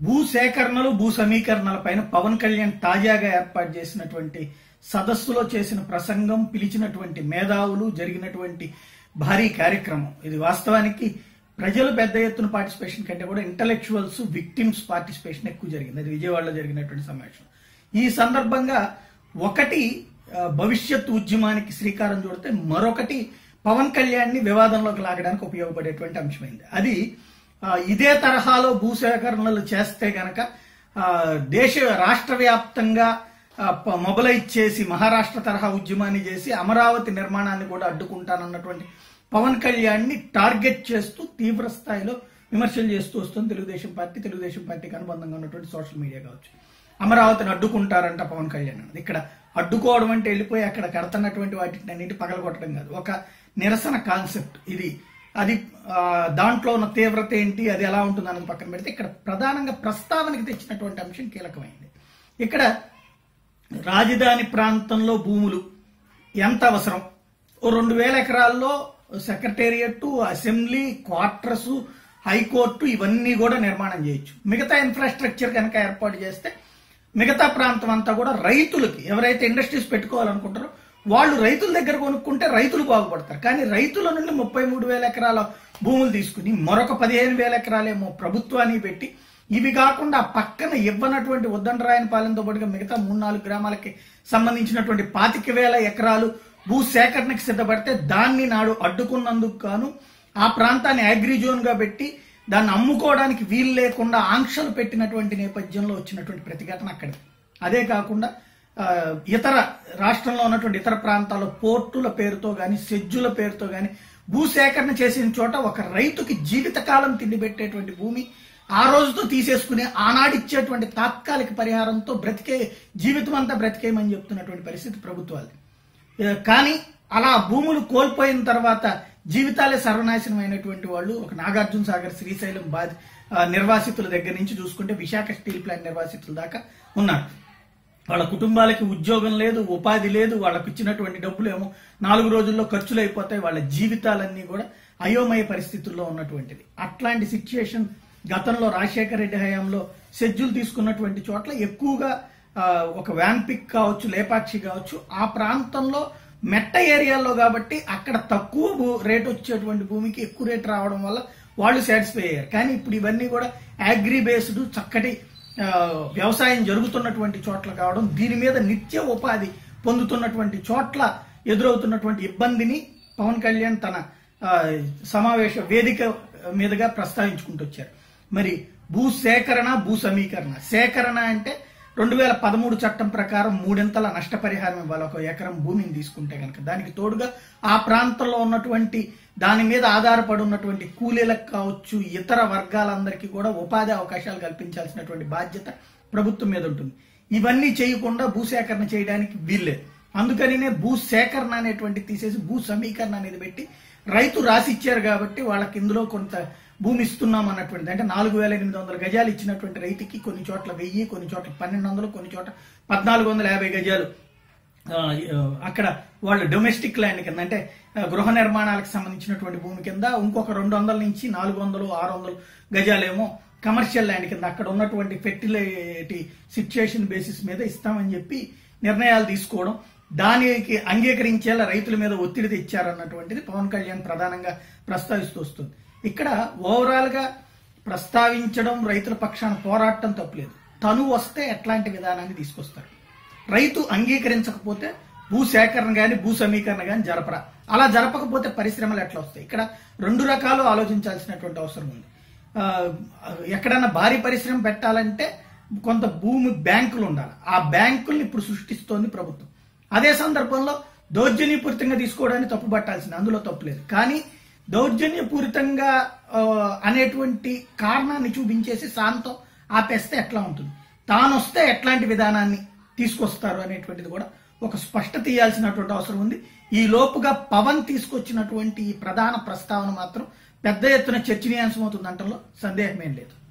భూ సేకరణలు భూ సమీకరణల పైన పవన్ కళ్యాణ్ తాజాగా ఏర్పాటు చేసినటువంటి సదస్సులో చేసిన ప్రసంగం పిలిచినటువంటి మేధావులు జరిగినటువంటి భారీ కార్యక్రమం ఇది వాస్తవానికి ప్రజలు పెద్ద ఎత్తున పార్టిసిపేషన్ కంటే కూడా ఇంటలెక్చువల్స్ విక్టిమ్స్ పార్టిసిపేషన్ ఎక్కువ జరిగింది అది విజయవాడలో జరిగినటువంటి సమావేశం ఈ సందర్భంగా ఒకటి ఆ, భవిష్యత్ ఉద్యమానికి శ్రీకారం చుడితే మరొకటి పవన్ కళ్యాణ్ ని వివాదంలోకి లాగడానికి ఉపయోగపడేటువంటి అంశమైంది అది ఆ, ఇదే తరహాలో భూసేకరణలు చేస్తే గనక ఆ, దేశ రాష్ట్ర వ్యాప్తంగా ఆ, ప- మొబలైజ్ చేసి మహారాష్ట్ర తరహా ఉద్యమాన్ని చేసి అమరావతి నిర్మాణాన్ని కూడా అడ్డుకుంటానన్నటువంటి పవన్ కళ్యాణ్ ని టార్గెట్ చేస్తూ తీవ్ర స్థాయిలో విమర్శలు చేస్తూ వస్తుంది తెలుగుదేశం పార్టీ తెలుగుదేశం పార్టీకి అనుబంధంగా ఉన్నటువంటి సోషల్ మీడియా కావచ్చు అమరావతిని అడ్డుకుంటారంట పవన్ కళ్యాణ్ అన్నది ఇక్కడ అడ్డుకోవడం అంటే వెళ్ళిపోయి అక్కడ కడుతున్నటువంటి వాటిని అన్నిటి పగలగొట్టడం కాదు ఒక నిరసన కాన్సెప్ట్ ఇది అది ఆ, దాంట్లో ఉన్న తీవ్రత ఏంటి అది ఎలా ఉంటుంది అన్నది పక్కన పెడితే ఇక్కడ ప్రధానంగా ప్రస్తావనకి తెచ్చినటువంటి అంశం కీలకమైంది ఇక్కడ రాజధాని ప్రాంతంలో భూములు ఎంత అవసరం ఓ రెండు వేల ఎకరాల్లో సెక్రటేరియట్ అసెంబ్లీ క్వార్టర్స్ హైకోర్టు ఇవన్నీ కూడా నిర్మాణం చేయొచ్చు మిగతా ఇన్ఫ్రాస్ట్రక్చర్ కనుక ఏర్పాటు చేస్తే మిగతా ప్రాంతం అంతా కూడా రైతులకి ఎవరైతే ఇండస్ట్రీస్ పెట్టుకోవాలనుకుంటారో వాళ్ళు రైతుల దగ్గర కొనుక్కుంటే రైతులు బాగుపడతారు కానీ రైతుల నుండి ముప్పై మూడు వేల ఎకరాల భూములు తీసుకుని మరొక పదిహేను వేల ఎకరాలేమో ప్రభుత్వానికి పెట్టి ఇవి కాకుండా ఆ పక్కన ఇవ్వనటువంటి ఉద్దండరాయన పాలెంతో పాటుగా మిగతా మూడు నాలుగు గ్రామాలకి సంబంధించినటువంటి పాతిక వేల ఎకరాలు భూ సేకరణకి సిద్ధపడితే దాన్ని నాడు అడ్డుకున్నందుకు గాను ఆ ప్రాంతాన్ని అగ్రి జోన్ గా పెట్టి దాన్ని అమ్ముకోవడానికి వీలు లేకుండా ఆంక్షలు పెట్టినటువంటి నేపథ్యంలో వచ్చినటువంటి ప్రతిఘటన అక్కడి అదే కాకుండా ఆ, ఇతర రాష్ట్రంలో ఉన్నటువంటి ఇతర ప్రాంతాల్లో పోర్టుల పేరుతో గాని సెజ్జుల పేరుతో గాని భూసేకరణ చేసిన చోట ఒక రైతుకి జీవితకాలం తిండి పెట్టేటువంటి భూమి ఆ రోజుతో తీసేసుకుని ఆనాడు ఇచ్చేటువంటి తాత్కాలిక పరిహారంతో బ్రతికే జీవితం అంతా బ్రతికేయమని చెప్తున్నటువంటి పరిస్థితి ప్రభుత్వాలది ఏ, కానీ అలా భూములు కోల్పోయిన తర్వాత జీవితాలే సర్వనాశనం అయినటువంటి వాళ్ళు ఒక నాగార్జున సాగర్ శ్రీశైలం బాధ ఆ, నిర్వాసితుల దగ్గర నుంచి చూసుకుంటే విశాఖ స్టీల్ ప్లాంట్ నిర్వాసితుల దాకా ఉన్నారు వాళ్ళ కుటుంబాలకి ఉద్యోగం లేదు ఉపాధి లేదు వాళ్ళకి ఇచ్చినటువంటి డబ్బులు ఏమో నాలుగు రోజుల్లో ఖర్చులు అయిపోతాయి వాళ్ళ జీవితాలన్నీ కూడా అయోమయ పరిస్థితుల్లో ఉన్నటువంటిది అట్లాంటి సిచ్యుయేషన్ గతంలో రాజశేఖర రెడ్డి హయాంలో షెడ్యూల్ తీసుకున్నటువంటి చోట్ల ఎక్కువగా ఆ, ఒక వ్యాన్పిక్ కావచ్చు లేపాక్షి కావచ్చు ఆ ప్రాంతంలో మెట్ట ఏరియాల్లో కాబట్టి అక్కడ తక్కువ భూ రేట్ వచ్చేటువంటి భూమికి ఎక్కువ రేట్ రావడం వల్ల వాళ్ళు సాటిస్ఫై అయ్యారు కానీ ఇప్పుడు ఇవన్నీ కూడా అగ్రి బేస్డ్ చక్కటి ఆ, వ్యవసాయం జరుగుతున్నటువంటి చోట్ల కావడం దీని మీద నిత్య ఉపాధి పొందుతున్నటువంటి చోట్ల ఎదురవుతున్నటువంటి ఇబ్బందిని పవన్ కళ్యాణ్ తన ఆ, సమావేశ వేదిక మీదుగా ప్రస్తావించుకుంటూ వచ్చారు మరి భూ సేకరణ భూ సమీకరణ సేకరణ అంటే రెండు వేల పదమూడు చట్టం ప్రకారం మూడింతల నష్టపరిహారం ఇవ్వాలి ఒక ఎకరం భూమిని తీసుకుంటే కనుక దానికి తోడుగా ఆ ప్రాంతంలో ఉన్నటువంటి దాని మీద ఆధారపడి ఉన్నటువంటి కూలీలకు కావచ్చు ఇతర వర్గాలందరికీ కూడా ఉపాధి అవకాశాలు కల్పించాల్సినటువంటి బాధ్యత ప్రభుత్వం మీద ఉంటుంది ఇవన్నీ చేయకుండా భూసేకరణ చేయడానికి వీల్లేదు అందుకనినే భూ సేకరణ అనేటువంటి తీసేసి భూ సమీకరణ అనేది పెట్టి రైతు రాసి ఇచ్చారు కాబట్టి వాళ్ళకి ఇందులో కొంత భూమి ఇస్తున్నాం అన్నటువంటిది అంటే నాలుగు వేల ఎనిమిది వందల గజాలు ఇచ్చినటువంటి రైతుకి కొన్ని చోట్ల వెయ్యి కొన్ని చోట్ల పన్నెండు వందలు కొన్ని చోట్ల పద్నాలుగు వందల యాభై గజాలు ఆ, అక్కడ వాళ్ళు డొమెస్టిక్ ల్యాండ్ కింద అంటే ఆ, గృహ నిర్మాణాలకు సంబంధించినటువంటి భూమి కింద ఇంకొక రెండు వందల నుంచి నాలుగు వందలు ఆరు వందలు గజాలేమో కమర్షియల్ ల్యాండ్ కింద అక్కడ ఉన్నటువంటి ఫెర్టిలిటీ సిచ్యుయేషన్ బేసిస్ మీద ఇస్తామని చెప్పి నిర్ణయాలు తీసుకోవడం దానికి అంగీకరించేలా రైతుల మీద ఒత్తిడి తెచ్చారన్నటువంటిది పవన్ కళ్యాణ్ ప్రధానంగా ప్రస్తావిస్తూ వస్తుంది ఇక్కడ ఓవరాల్ గా ప్రస్తావించడం రైతుల పక్షాన పోరాటం తప్పలేదు తను వస్తే ఎట్లాంటి విధానాన్ని తీసుకొస్తారు రైతు అంగీకరించకపోతే భూ సేకరణ గాని భూ సమీకరణ గాని జరపరా అలా జరపకపోతే పరిశ్రమలు ఎట్లా వస్తాయి ఇక్కడ రెండు రకాలు ఆలోచించాల్సినటువంటి అవసరం ఉంది ఆ, ఎక్కడన్నా భారీ పరిశ్రమ పెట్టాలంటే కొంత భూమి బ్యాంకులు ఉండాలి ఆ బ్యాంకుల్ని ఇప్పుడు సృష్టిస్తోంది ప్రభుత్వం అదే సందర్భంలో దౌర్జన్యపూరితంగా తీసుకోవడానికి తప్పు పట్టాల్సింది అందులో తప్పు లేదు కానీ దౌర్జన్యపూరితంగా ఆ, అనేటువంటి కారణాన్ని చూపించేసి శాంతం ఆపేస్తే ఎట్లా ఉంటుంది తాను వస్తే ఎట్లాంటి విధానాన్ని తీసుకొస్తారు అనేటువంటిది కూడా ఒక స్పష్టత ఇవ్వాల్సినటువంటి అవసరం ఉంది ఈ లోపుగా పవన్ తీసుకొచ్చినటువంటి ఈ ప్రధాన ప్రస్తావన మాత్రం పెద్ద ఎత్తున చర్చనీయాంశం అవుతుంది అంటలో సందేహమేం లేదు